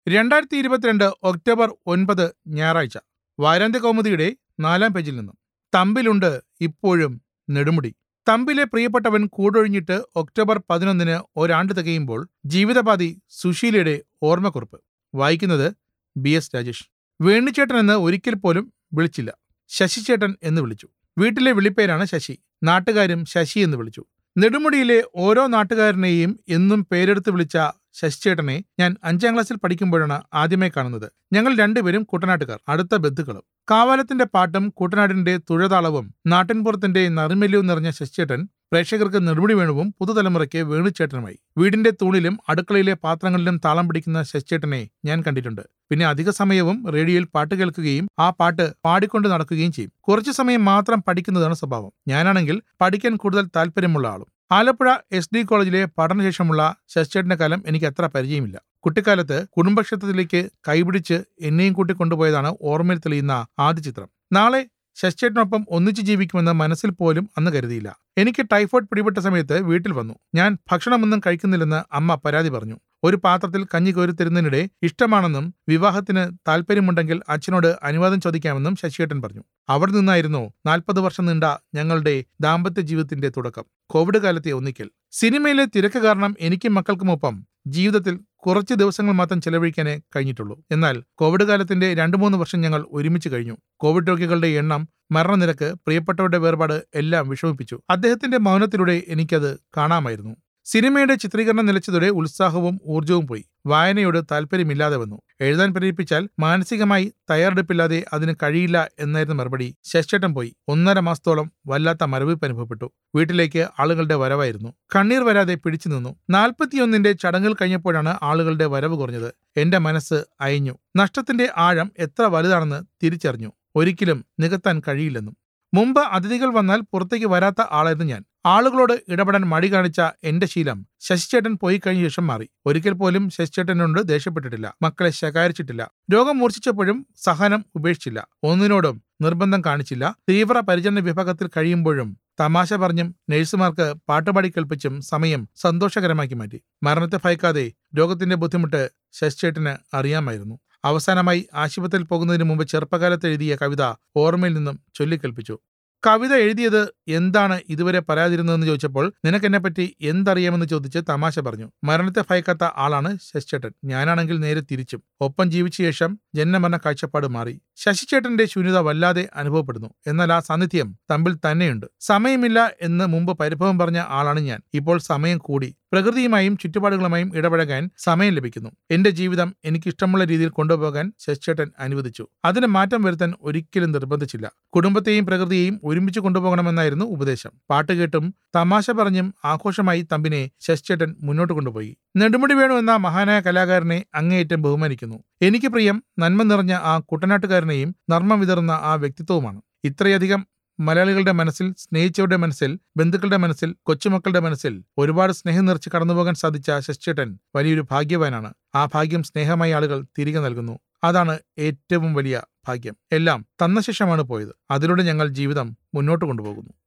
രണ്ടായിരത്തി ഇരുപത്തിരണ്ട് ഒക്ടോബർ ഒൻപത് ഞായറാഴ്ച വാരാന്ത്യ കൗമുദിയുടെ നാലാം പേജിൽ നിന്നും തമ്പിലുണ്ട് ഇപ്പോഴും നെടുമുടി തമ്പിലെ പ്രിയപ്പെട്ടവൻ കൂടൊഴിഞ്ഞിട്ട് ഒക്ടോബർ പതിനൊന്നിന് ഒരാണ്ട് തികയുമ്പോൾ ജീവിതപാതി സുശീലയുടെ ഓർമ്മക്കുറിപ്പ് വായിക്കുന്നത് ബി എസ് രാജേഷ് വേണിച്ചേട്ടൻ എന്ന് ഒരിക്കൽ പോലും വിളിച്ചില്ല ശശിചേട്ടൻ എന്ന് വിളിച്ചു വീട്ടിലെ വിളിപ്പേരാണ് ശശി നാട്ടുകാരും ശശി എന്ന് വിളിച്ചു നെടുമുടിയിലെ ഓരോ നാട്ടുകാരനെയും എന്നും പേരെടുത്ത് വിളിച്ച ശശിചേട്ടനെ ഞാൻ അഞ്ചാം ക്ലാസ്സിൽ പഠിക്കുമ്പോഴാണ് ആദ്യമായി കാണുന്നത് ഞങ്ങൾ രണ്ടുപേരും കുട്ടനാട്ടുകാർ അടുത്ത ബന്ധുക്കളും കാവാലത്തിന്റെ പാട്ടും കുട്ടനാടിന്റെ തുഴതാളവും നാട്ടിൻപുറത്തിന്റെ നറുമെല്യവും നിറഞ്ഞ ശശിചേട്ടൻ പ്രേക്ഷകർക്ക് നെടുമുടി വേണുവും പുതുതലമുറയ്ക്ക് വേണുചേട്ടനുമായി വീടിന്റെ തൂണിലും അടുക്കളയിലെ പാത്രങ്ങളിലും താളം പിടിക്കുന്ന ശശിചേട്ടനെ ഞാൻ കണ്ടിട്ടുണ്ട് പിന്നെ അധിക സമയവും റേഡിയോയിൽ പാട്ട് കേൾക്കുകയും ആ പാട്ട് പാടിക്കൊണ്ട് നടക്കുകയും ചെയ്യും കുറച്ചു സമയം മാത്രം പഠിക്കുന്നതാണ് സ്വഭാവം ഞാനാണെങ്കിൽ പഠിക്കാൻ കൂടുതൽ താല്പര്യമുള്ള ആളും ആലപ്പുഴ എസ് ഡി കോളേജിലെ പഠനശേഷമുള്ള ശശിചേട്ടന്റെ കാലം എനിക്ക് അത്ര പരിചയമില്ല കുട്ടിക്കാലത്ത് കുടുംബക്ഷേത്രത്തിലേക്ക് കൈപിടിച്ച് എന്നെയും കൂട്ടി കൊണ്ടുപോയതാണ് ഓർമ്മയിൽ തെളിയുന്ന ആദ്യ ചിത്രം നാളെ ശശിചേട്ടനൊപ്പം ഒന്നിച്ചു ജീവിക്കുമെന്ന് മനസ്സിൽ പോലും അന്ന് കരുതിയില്ല എനിക്ക് ടൈഫോയിഡ് പിടിപെട്ട സമയത്ത് വീട്ടിൽ വന്നു ഞാൻ ഭക്ഷണമൊന്നും കഴിക്കുന്നില്ലെന്ന് അമ്മ പരാതി പറഞ്ഞു ഒരു പാത്രത്തിൽ കഞ്ഞി കോരി തരുന്നതിനിടെ ഇഷ്ടമാണെന്നും വിവാഹത്തിന് താല്പര്യമുണ്ടെങ്കിൽ അച്ഛനോട് അനുവാദം ചോദിക്കാമെന്നും ശശിയേട്ടൻ പറഞ്ഞു അവിടെ നിന്നായിരുന്നു നാൽപ്പത് വർഷം നീണ്ട ഞങ്ങളുടെ ദാമ്പത്യ ജീവിതത്തിന്റെ തുടക്കം കോവിഡ് കാലത്തെ ഒന്നിക്കൽ സിനിമയിലെ തിരക്ക് കാരണം എനിക്കും മക്കൾക്കുമൊപ്പം ജീവിതത്തിൽ കുറച്ച് ദിവസങ്ങൾ മാത്രം ചെലവഴിക്കാനേ കഴിഞ്ഞിട്ടുള്ളൂ എന്നാൽ കോവിഡ് കാലത്തിന്റെ രണ്ടു മൂന്ന് വർഷം ഞങ്ങൾ ഒരുമിച്ച് കഴിഞ്ഞു കോവിഡ് രോഗികളുടെ എണ്ണം മരണനിരക്ക് പ്രിയപ്പെട്ടവരുടെ വേർപാട് എല്ലാം വിഷമിപ്പിച്ചു അദ്ദേഹത്തിന്റെ മൗനത്തിലൂടെ എനിക്കത് കാണാമായിരുന്നു സിനിമയുടെ ചിത്രീകരണം നിലച്ചതോടെ ഉത്സാഹവും ഊർജവും പോയി വായനയോട് താല്പര്യമില്ലാതെ വന്നു എഴുതാൻ പ്രേരിപ്പിച്ചാൽ മാനസികമായി തയ്യാറെടുപ്പില്ലാതെ അതിന് കഴിയില്ല എന്നായിരുന്നു മറുപടി ശശിചേട്ടൻ പോയി ഒന്നര മാസത്തോളം വല്ലാത്ത മരവിപ്പ് അനുഭവപ്പെട്ടു വീട്ടിലേക്ക് ആളുകളുടെ വരവായിരുന്നു കണ്ണീർ വരാതെ പിടിച്ചു നിന്നു നാൽപ്പത്തിയൊന്നിന്റെ ചടങ്ങുകൾ കഴിഞ്ഞപ്പോഴാണ് ആളുകളുടെ വരവ് കുറഞ്ഞത് എന്റെ മനസ്സ് അയഞ്ഞു നഷ്ടത്തിന്റെ ആഴം എത്ര വലുതാണെന്ന് തിരിച്ചറിഞ്ഞു ഒരിക്കലും നികത്താൻ കഴിയില്ലെന്നും മുമ്പ് അതിഥികൾ വന്നാൽ പുറത്തേക്ക് വരാത്ത ആളായിരുന്നു ഞാൻ ആളുകളോട് ഇടപെടാൻ മടി കാണിച്ച എന്റെ ശീലം ശശിചേട്ടൻ പോയി കഴിഞ്ഞ ശേഷം മാറി ഒരിക്കൽ പോലും ശശിചേട്ടനോട് ദേഷ്യപ്പെട്ടിട്ടില്ല മക്കളെ ശകാരിച്ചിട്ടില്ല രോഗം മൂർച്ഛിച്ചപ്പോഴും സഹനം ഉപേക്ഷിച്ചില്ല ഒന്നിനോടും നിർബന്ധം കാണിച്ചില്ല തീവ്ര പരിചരണ വിഭാഗത്തിൽ കഴിയുമ്പോഴും തമാശ പറഞ്ഞും നഴ്സുമാർക്ക് പാട്ടുപാടി കേൾപ്പിച്ചും സമയം സന്തോഷകരമാക്കി മാറ്റി മരണത്തെ ഭയക്കാതെ രോഗത്തിന്റെ ബുദ്ധിമുട്ട് ശശിചേട്ടന് അറിയാമായിരുന്നു അവസാനമായി ആശുപത്രിയിൽ പോകുന്നതിന് മുമ്പ് ചെറുപ്പകാലത്ത് എഴുതിയ കവിത ഓർമ്മയിൽ നിന്നും ചൊല്ലിക്കേൾപ്പിച്ചു കവിത എഴുതിയത് എന്താണ് ഇതുവരെ പറയാതിരുന്നതെന്ന് ചോദിച്ചപ്പോൾ നിനക്കെന്നെപ്പറ്റി എന്തറിയാമെന്ന് ചോദിച്ച് തമാശ പറഞ്ഞു മരണത്തെ ഭയക്കാത്ത ആളാണ് ശശിചേട്ടൻ ഞാനാണെങ്കിൽ നേരെ തിരിച്ചും ഒപ്പം ജീവിച്ച ശേഷം ജന്മമരണ കാഴ്ചപ്പാട് മാറി ശശിചേട്ടന്റെ ശൂന്യത വല്ലാതെ അനുഭവപ്പെടുന്നു എന്നാൽ ആ സാന്നിധ്യം തമ്പിൽ തന്നെയുണ്ട് സമയമില്ല എന്ന് മുമ്പ് പരിഭവം പറഞ്ഞ ആളാണ് ഞാൻ ഇപ്പോൾ സമയം കൂടി പ്രകൃതിയുമായും ചുറ്റുപാടുകളുമായും ഇടപഴകാൻ സമയം ലഭിക്കുന്നു എന്റെ ജീവിതം എനിക്ക് ഇഷ്ടമുള്ള രീതിയിൽ കൊണ്ടുപോകാൻ ശശിചേട്ടൻ അനുവദിച്ചു അതിന് മാറ്റം വരുത്താൻ ഒരിക്കലും നിർബന്ധിച്ചില്ല കുടുംബത്തെയും പ്രകൃതിയെയും ഒരുമിച്ച് കൊണ്ടുപോകണമെന്നായിരുന്നു ഉപദേശം പാട്ട് കേട്ടും തമാശ പറഞ്ഞും ആഘോഷമായി തമ്പിനെ ശശിചേട്ടൻ മുന്നോട്ട് കൊണ്ടുപോയി നെടുമുടി വേണു എന്ന മഹാനായ കലാകാരനെ അങ്ങേയറ്റം ബഹുമാനിക്കുന്നു എനിക്ക് പ്രിയം നന്മ നിറഞ്ഞ ആ കുട്ടനാട്ടുകാരനെയും നർമ്മം വിതറുന്ന ആ വ്യക്തിത്വവുമാണ് ഇത്രയധികം മലയാളികളുടെ മനസ്സിൽ സ്നേഹിച്ചവരുടെ മനസ്സിൽ ബന്ധുക്കളുടെ മനസ്സിൽ കൊച്ചുമക്കളുടെ മനസ്സിൽ ഒരുപാട് സ്നേഹം നിറച്ച് കടന്നുപോകാൻ സാധിച്ച ശശിചേട്ടൻ വലിയൊരു ഭാഗ്യവാനാണ് ആ ഭാഗ്യം സ്നേഹമായി ആളുകൾ തിരികെ നൽകുന്നു അതാണ് ഏറ്റവും വലിയ ഭാഗ്യം എല്ലാം തന്ന ശേഷമാണ് പോയത് അതിലൂടെ ഞങ്ങൾ ജീവിതം മുന്നോട്ട് കൊണ്ടുപോകുന്നു